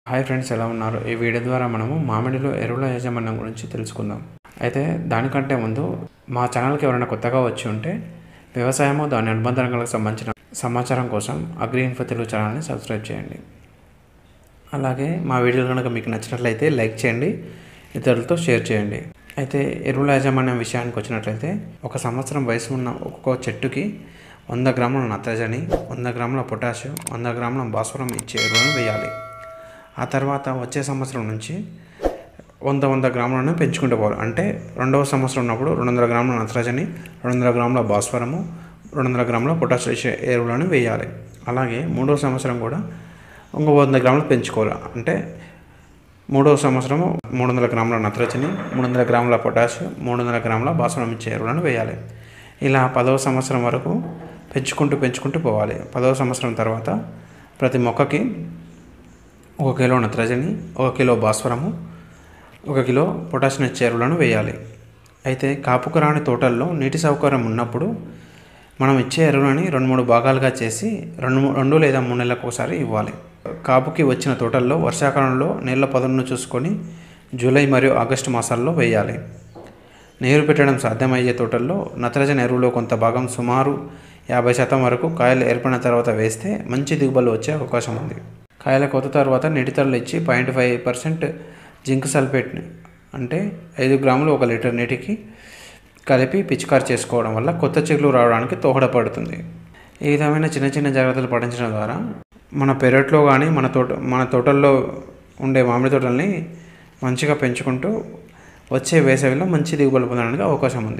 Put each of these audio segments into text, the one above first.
hi friends ఎలా ఉన్నారు ఈ వీడియో ద్వారా మనము మామిడిలో ఎరువుల యాజమాన్యం గురించి తెలుసుకుందాం అయితే దానికంటే ముందు మా ఛానల్కి ఎవరైనా కొత్తగా వచ్చి ఉంటే వ్యవసాయము దాని అనుబంధ రంగాలకు సంబంధించిన సమాచారం కోసం అగ్రి ఇన్ఫో తెలుగు ఛానల్ని సబ్స్క్రైబ్ చేయండి అలాగే మా వీడియోలు కనుక మీకు నచ్చినట్లయితే లైక్ చేయండి ఇతరులతో షేర్ చేయండి అయితే ఎరువుల యాజమాన్యం విషయానికి వచ్చినట్లయితే ఒక సంవత్సరం వయసు ఉన్న ఒక్కొక్క చెట్టుకి వంద గ్రాముల నత్రజని వంద గ్రాముల పొటాషియం వంద గ్రాముల భాస్వరం ఇచ్చే ఎరువులను వేయాలి ఆ తర్వాత వచ్చే సంవత్సరం నుంచి వంద వంద గ్రాములను పెంచుకుంటూ పోవాలి అంటే రెండవ సంవత్సరం ఉన్నప్పుడు రెండు వందల గ్రాముల నత్రజని రెండు వందల గ్రాముల భాస్వరము రెండు వందల గ్రాముల పొటాషియం ఇచ్చే ఎరువులను వేయాలి అలాగే మూడవ సంవత్సరం కూడా ఇంకో వంద గ్రాములు పెంచుకోవాలి అంటే మూడవ సంవత్సరము మూడు వందల గ్రాముల నత్రజని మూడు వందల గ్రాముల పొటాషియం మూడు వందల గ్రాముల భాస్వరం ఇచ్చే ఎరువులను వేయాలి ఇలా పదవ సంవత్సరం వరకు పెంచుకుంటూ పెంచుకుంటూ పోవాలి పదవ సంవత్సరం తర్వాత ప్రతి మొక్కకి ఒక కిలో నత్రజని ఒక కిలో భాస్వరము ఒక కిలో పొటాషియం ఇచ్చే ఎరువులను వేయాలి అయితే కాపుకు రాని తోటల్లో నీటి సౌకర్యం ఉన్నప్పుడు మనం ఇచ్చే ఎరువులని రెండు మూడు భాగాలుగా చేసి రెండు మూ- రెండు లేదా మూడు నెలలకు ఒకసారి ఇవ్వాలి కాపుకి వచ్చిన తోటల్లో వర్షాకాలంలో నీళ్ల పదును చూసుకొని జూలై మరియు ఆగస్టు మాసాల్లో వేయాలి నీరు పెట్టడం సాధ్యమయ్యే తోటల్లో నత్రజని ఎరువులో కొంత భాగం సుమారు యాభై శాతం వరకు కాయలు ఏర్పడిన తర్వాత వేస్తే మంచి దిగుబడులు వచ్చే అవకాశం ఉంది కాయల కోత తర్వాత నీటి తరలు ఇచ్చి point five percent zinc sulphate అంటే ఐదు గ్రాములు ఒక లీటర్ నీటికి కలిపి పిచికారి చేసుకోవడం వల్ల కొత్త చిగులు రావడానికి దోహదపడుతుంది ఈ విధమైన చిన్న చిన్న జాగ్రత్తలు పాటించడం ద్వారా మన పెరట్లో కానీ మన తోట మన తోటల్లో ఉండే మామిడి తోటల్ని మంచిగా పెంచుకుంటూ వచ్చే వేసవిలో మంచి దిగుబడి పొందడానికి అవకాశం ఉంది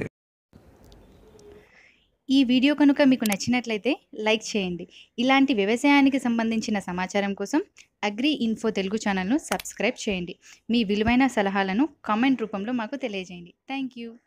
ఈ వీడియో కనుక మీకు నచ్చినట్లయితే లైక్ చేయండి ఇలాంటి వ్యవసాయానికి సంబంధించిన సమాచారం కోసం అగ్రి ఇన్ఫో తెలుగు ఛానల్ను సబ్స్క్రైబ్ చేయండి మీ విలువైన సలహాలను కామెంట్ రూపంలో మాకు తెలియజేయండి థ్యాంక్ యూ